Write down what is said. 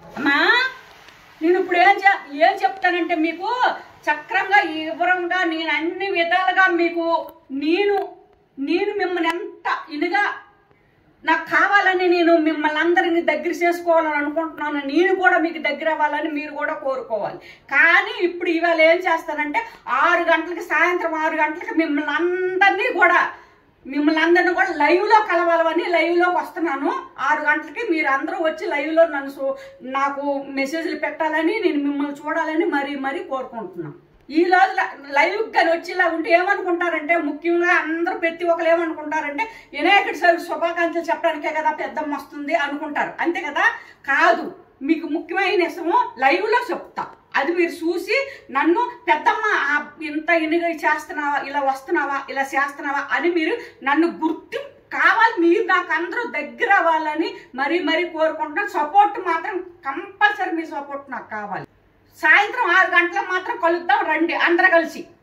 అమ్మా నేను ఇప్పుడు ఏం చె ఏం చెప్తానంటే మీకు చక్రంగా వివరంగా నేను అన్ని విధాలుగా మీకు నేను నేను మిమ్మల్ని ఎంత ఇదిగా నాకు కావాలని నేను మిమ్మల్ని అందరినీ దగ్గర చేసుకోవాలని అనుకుంటున్నాను నేను కూడా మీకు దగ్గర అవ్వాలని మీరు కూడా కోరుకోవాలి కానీ ఇప్పుడు ఇవాళ ఏం చేస్తానంటే ఆరు గంటలకి సాయంత్రం ఆరు గంటలకి మిమ్మల్ని అందరినీ కూడా మిమ్మల్ని అందరినీ కూడా లైవ్లో కలవాలని లైవ్లోకి వస్తున్నాను ఆరు గంటలకి మీరు అందరూ వచ్చి లైవ్లో నన్ను చూ- నాకు మెసేజ్లు పెట్టాలని నేను మిమ్మల్ని చూడాలని మరీ మరీ కోరుకుంటున్నాను ఈ రోజు లైవ్ కానీ వచ్చేలా ఉంటే ఏమనుకుంటారంటే ముఖ్యంగా అందరూ ప్రతి ఒక్కరు ఏమనుకుంటారంటే వినాయకుడి చవితి శుభాకాంక్షలు చెప్పడానికే కదా పెద్దమ్మ వస్తుంది అనుకుంటారు అంతే కదా కాదు మీకు ముఖ్యమైన విషయము లైవ్లో చెప్తా అది మీరు చూసి నన్ను పెద్దమ్మ ఆ ఇంత ఇనిగా చేస్తున్నావా ఇలా వస్తున్నావా ఇలా చేస్తున్నావా అని మీరు నన్ను గుర్తు కావాలి మీరు నాకు అందరూ దగ్గర అవ్వాలని మరీ మరీ కోరుకుంటున్నాను సపోర్ట్ మాత్రం కంపల్సరీ మీ సపోర్ట్ నాకు కావాలి సాయంత్రం ఆరు గంటలకు మాత్రం కలుద్దాం రండి అందరు కలిసి